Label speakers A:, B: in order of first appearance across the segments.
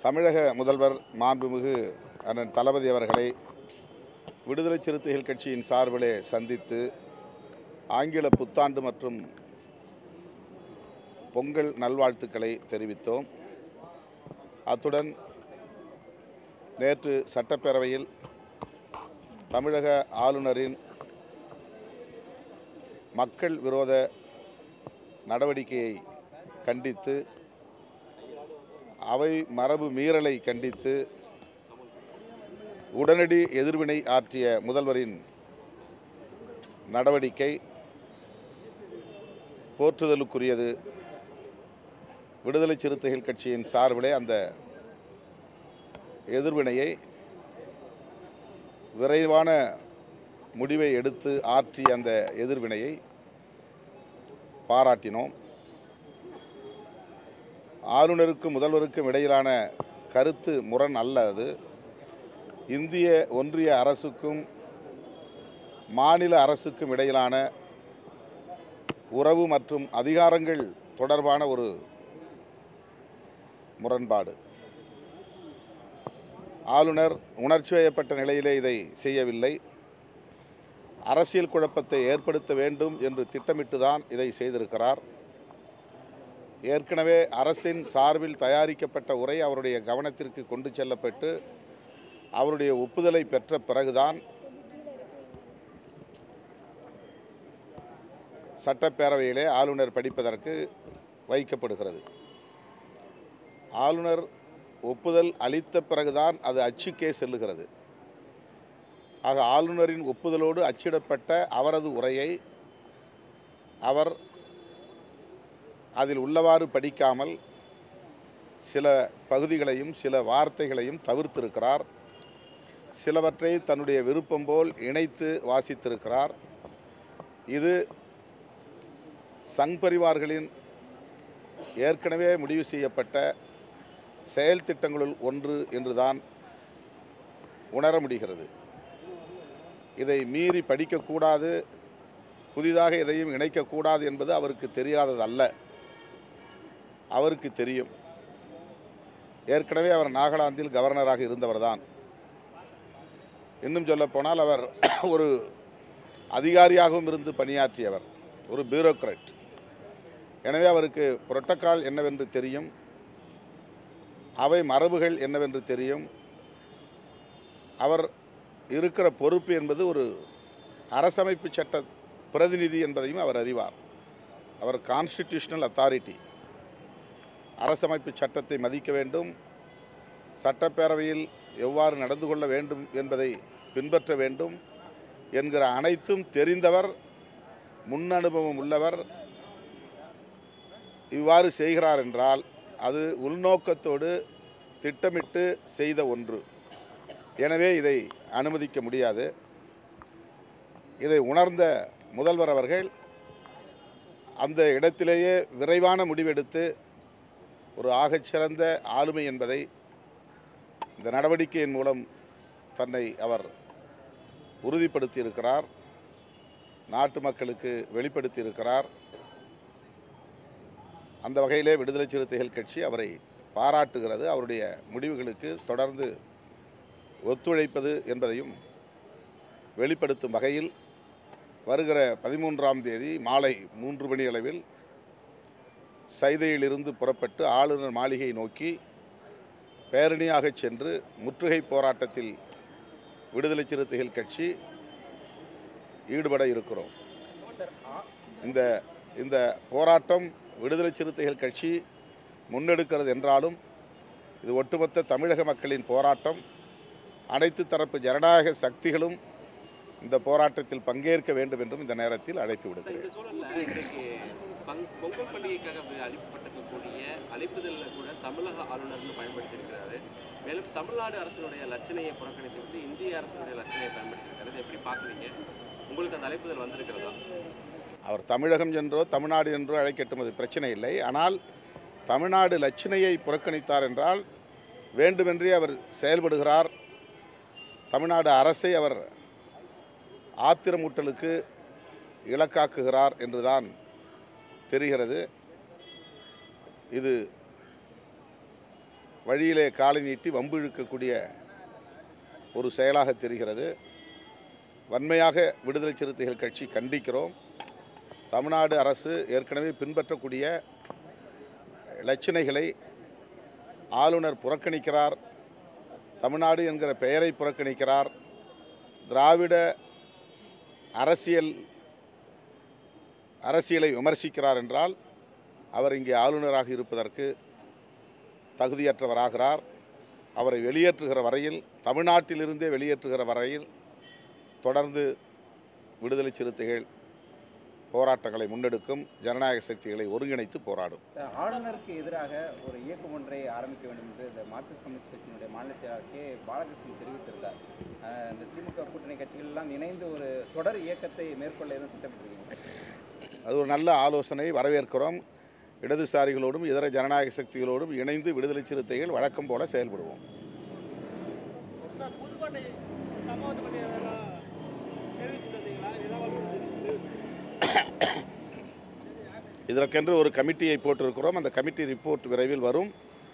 A: தமிழக முதல்வர் மாண்புமிகு அண்ணன் தளபதி அவர்களை விடுதலை சிறுத்தைகள் கட்சியின் சார்பிலே சந்தித்து ஆங்கில புத்தாண்டு மற்றும் பொங்கல் நல்வாழ்த்துக்களை தெரிவித்தோம் அத்துடன் நேற்று சட்டப்பேரவையில் தமிழக ஆளுநரின் மக்கள் விரோத நடவடிக்கையை கண்டித்து அவை மரபு மீறலை கண்டித்து உடனடி எதிர்வினை ஆற்றிய முதல்வரின் நடவடிக்கை போற்றுதலுக்குரியது விடுதலை சிறுத்தைகள் கட்சியின் சார்பிலே அந்த எதிர்வினையை விரைவான முடிவை எடுத்து ஆற்றிய அந்த எதிர்வினையை பாராட்டினோம் ஆளுநருக்கும் முதல்வருக்கும் இடையிலான கருத்து முரண் அல்ல அது இந்திய ஒன்றிய அரசுக்கும் மாநில அரசுக்கும் இடையிலான உறவு மற்றும் அதிகாரங்கள் தொடர்பான ஒரு முரண்பாடு ஆளுநர் உணர்ச்சி வயப்பட்ட நிலையிலே இதை செய்யவில்லை அரசியல் குழப்பத்தை ஏற்படுத்த வேண்டும் என்று திட்டமிட்டுதான் இதை செய்திருக்கிறார் ஏற்கனவே அரசின் சார்பில் தயாரிக்கப்பட்ட உரை அவருடைய கவனத்திற்கு கொண்டு செல்லப்பட்டு அவருடைய ஒப்புதலை பெற்ற பிறகுதான் சட்டப்பேரவையிலே ஆளுநர் படிப்பதற்கு வைக்கப்படுகிறது ஆளுநர் ஒப்புதல் அளித்த பிறகுதான் அது அச்சுக்கே செல்லுகிறது ஆக ஆளுநரின் ஒப்புதலோடு அச்சிடப்பட்ட அவரது உரையை அவர் அதில் உள்ளவாறு படிக்காமல் சில பகுதிகளையும் சில வார்த்தைகளையும் தவிர்த்திருக்கிறார் சிலவற்றை தன்னுடைய விருப்பம் போல் இணைத்து வாசித்திருக்கிறார் இது சங் பரிவார்களின் ஏற்கனவே முடிவு செய்யப்பட்ட செயல் திட்டங்களுள் ஒன்று என்றுதான் உணர முடிகிறது இதை மீறி படிக்கக்கூடாது புதிதாக எதையும் இணைக்கக்கூடாது என்பது அவருக்கு தெரியாததல்ல அவருக்கு தெரியும் ஏற்கனவே அவர் நாகாலாந்தில் கவர்னராக இருந்தவர்தான் இன்னும் சொல்லப்போனால் அவர் ஒரு அதிகாரியாகவும் இருந்து பணியாற்றியவர் ஒரு பியூரோக்ராட் எனவே அவருக்கு புரோட்டோக்கால் என்னவென்று தெரியும் அவை மரபுகள் என்னவென்று தெரியும் அவர் இருக்கிற பொறுப்பு என்பது ஒரு அரசமைப்பு சட்ட பிரதிநிதி என்பதையும் அவர் அறிவார் அவர் கான்ஸ்டிடியூஷனல் அத்தாரிட்டி அரசமைப்பு சட்டத்தை மதிக்க வேண்டும் சட்டப்பேரவையில் எவ்வாறு நடந்து கொள்ள வேண்டும் என்பதை பின்பற்ற வேண்டும் என்கிற அனைத்தும் தெரிந்தவர் முன் அனுபவம் உள்ளவர் இவ்வாறு செய்கிறார் என்றால் அது உள்நோக்கத்தோடு திட்டமிட்டு செய்த ஒன்று எனவே இதை அனுமதிக்க முடியாது இதை உணர்ந்த முதல்வர் அவர்கள் அந்த இடத்திலேயே விரைவான முடிவெடுத்து ஒரு ஆகச்சிறந்த ஆளுமை என்பதை இந்த நடவடிக்கையின் மூலம் தன்னை அவர் உறுதிப்படுத்தி இருக்கிறார் நாட்டு மக்களுக்கு வெளிப்படுத்தி இருக்கிறார் அந்த வகையிலே விடுதலை சிறுத்தைகள் கட்சி அவரை பாராட்டுகிறது அவருடைய முடிவுகளுக்கு தொடர்ந்து ஒத்துழைப்பது என்பதையும் வெளிப்படுத்தும் வகையில் வருகிற பதிமூன்றாம் தேதி மாலை மூன்று மணி அளவில் சைதையிலிருந்து புறப்பட்டு ஆளுநர் மாளிகை நோக்கி பேரணியாக சென்று முற்றுகை போராட்டத்தில் விடுதலை சிறுத்தைகள் கட்சி ஈடுபட இருக்கிறோம் இந்த இந்த போராட்டம் விடுதலை சிறுத்தைகள் கட்சி முன்னெடுக்கிறது என்றாலும் இது ஒட்டுமொத்த தமிழக மக்களின் போராட்டம் அனைத்து தரப்பு ஜனநாயக சக்திகளும் இந்த போராட்டத்தில் பங்கேற்க வேண்டும் என்றும் இந்த நேரத்தில் அழைப்பு விடுக்கிறேன்
B: இந்த சூழல்ல இன்றைக்கு பங்- பொங்கல் பண்டிகைக்காக வி- அளிக்கப்பட்டிருக்கக்கூடிய அழைப்புதலில் கூட தமிழக ஆளுநர்னு பயன்படுத்தியிருக்கிறாரு மேலும் தமிழ்நாடு அரசினுடைய லட்சணையை புறக்கணித்து விட்டு இந்திய அரசினுடைய லட்சணையை பயன்படுத்தியிருக்காரு இதை எப்படி பார்க்குறீங்க உங்களுக்கு அந்த அழைப்புதல் வந்திருக்கிறதா
A: அவர் தமிழகம் என்றோ தமிழ்நாடு என்றோ அழைக்கட்டும் அது பிரச்சனை இல்லை ஆனால் தமிழ்நாடு லட்சணையை புறக்கணித்தார் என்றால் வேண்டுமென்றே அவர் செயல்படுகிறார் தமிழ்நாடு அரசை அவர் ஆத்திரமூட்டலுக்கு இலக்காக்குகிறார் என்றுதான் தெரிகிறது இது வழியிலே காலை நீட்டி வம்பு இழுக்கக்கூடிய ஒரு செயலாக தெரிகிறது வன்மையாக விடுதலை சிறுத்தைகள் கட்சி கண்டிக்கிறோம் தமிழ்நாடு அரசு ஏற்கனவே பின்பற்றக்கூடிய இலச்சினைகளை ஆளுநர் புறக்கணிக்கிறார் தமிழ்நாடு என்கிற பெயரை புறக்கணிக்கிறார் திராவிட அரசியல் அரசியலை விமர்சிக்கிறார் என்றால் அவர் இங்கே ஆளுநராக இருப்பதற்கு தகுதியற்றவராகிறார் அவரை வெளியேற்றுகிற வரையில் தமிழ்நாட்டிலிருந்தே வெளியேற்றுகிற வரையில் தொடர்ந்து விடுதலை சிறுத்தைகள் போராட்டங்களை முன்னெடுக்கும் ஜனநாயக சக்திகளை ஒருங்கிணைத்து போராடும்
C: இந்த ஆளுநருக்கு எதிராக ஒரு இயக்கம் ஒன்றை ஆரம்பிக்க வேண்டும் என்று இந்த மார்க்சிஸ்ட் கம்யூனிஸ்ட் கட்சியினுடைய மாநில செயலாளர் கே பாலகிருஷ்ணன் தெரிவித்திருந்தார் அஹ் இந்த திமுக கூட்டணி கட்சிகள் எல்லாம் இணைந்து ஒரு தொடர் இயக்கத்தை மேற்கொள்ள எதுவும் திட்டமிட்டிருக்கீங்க
A: அது ஒரு நல்ல ஆலோசனை வரவேற்கிறோம் இடதுசாரிகளோடும் இதர ஜனநாயக சக்திகளோடும் இணைந்து விடுதலை சிறுத்தைகள் வழக்கம் போல செயல்படுவோம்
D: சார் புதுக்கோட்டை சம்பவத்தை பற்றி எதனா தெரிவிச்சுட்டு வந்தீங்களா ஏதாவது
A: இதற்கென்று ஒரு கமிட்டியை போட்டிருக்கிறோம் அந்த கமிட்டி ரிப்போர்ட் விரைவில் வரும்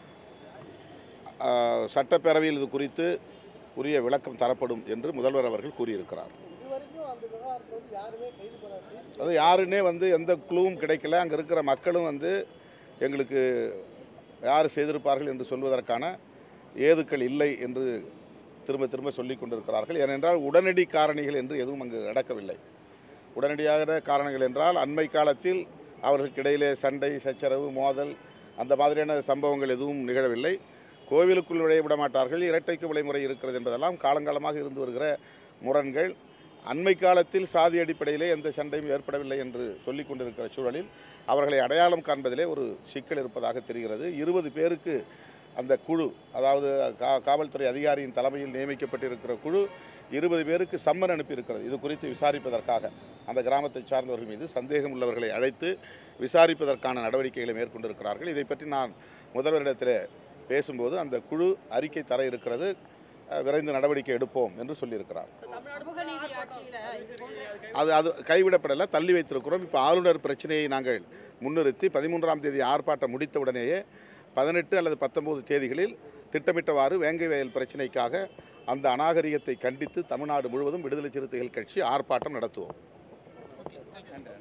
A: ஆஹ், சட்டப்பேரவையில் இது குறித்து உரிய விளக்கம் தரப்படும் என்று முதல்வர் அவர்கள் கூறியிருக்கிறார்
E: இதுவரைக்கும் அந்த விவகாரத்தில் வந்து யாருமே கைது பண்ண கைது
A: அது யாருன்னே வந்து எந்த குழுவும் கிடைக்கல அங்கே இருக்கிற மக்களும் வந்து எங்களுக்கு யார் செய்திருப்பார்கள் என்று சொல்வதற்கான ஏதுக்கள் இல்லை என்று திரும்ப திரும்ப சொல்லிக் கொண்டிருக்கிறார்கள் ஏனென்றால் உடனடி காரணிகள் என்று எதுவும் அங்கு நடக்கவில்லை உடனடியாக காரணங்கள் என்றால் அண்மை காலத்தில் அவர்களுக்கு இடையிலே சண்டை சச்சரவு மோதல் அந்த மாதிரியான சம்பவங்கள் எதுவும் நிகழவில்லை கோவிலுக்குள் நுழைய விட மாட்டார்கள் இரட்டைக்கு விளைமுறை இருக்கிறது என்பதெல்லாம் காலங்காலமாக இருந்து வருகிற முரண்கள் அண்மை காலத்தில் சாதி அடிப்படையிலே எந்த சண்டையும் ஏற்படவில்லை என்று சொல்லிக் கொண்டிருக்கிற சூழலில் அவர்களை அடையாளம் காண்பதிலே ஒரு சிக்கல் இருப்பதாக தெரிகிறது இருபது பேருக்கு அந்த குழு அதாவது கா காவல்துறை அதிகாரியின் தலைமையில் நியமிக்கப்பட்டிருக்கிற குழு இருபது பேருக்கு சம்மன் அனுப்பியிருக்கிறது இது குறித்து விசாரிப்பதற்காக அந்த கிராமத்தை சார்ந்தவர்கள் மீது சந்தேகம் உள்ளவர்களை அழைத்து விசாரிப்பதற்கான நடவடிக்கைகளை மேற்கொண்டிருக்கிறார்கள் இதை பற்றி நான் முதல்வரிடத்தில் பேசும்போது அந்த குழு அறிக்கை தர இருக்கிறது அஹ், விரைந்து நடவடிக்கை எடுப்போம் என்று சொல்லியிருக்கிறார்
D: தமிழ்நாடு சமூக நீதி ஆட்சியில் இது போன்ற
A: அது அது கைவிடப்படலை தள்ளி வைத்திருக்கிறோம் இப்போ ஆளுநர் பிரச்சனையை நாங்கள் முன்னிறுத்தி பதிமூன்றாம் தேதி ஆர்ப்பாட்டம் முடித்தவுடனேயே பதினெட்டு அல்லது பத்தொன்பது தேதிகளில் திட்டமிட்டவாறு வேங்கை வயல் பிரச்சனைக்காக அந்த அநாகரிகத்தை கண்டித்து தமிழ்நாடு முழுவதும் விடுதலை சிறுத்தைகள் கட்சி ஆர்ப்பாட்டம் நடத்துவோம்
C: நன்றி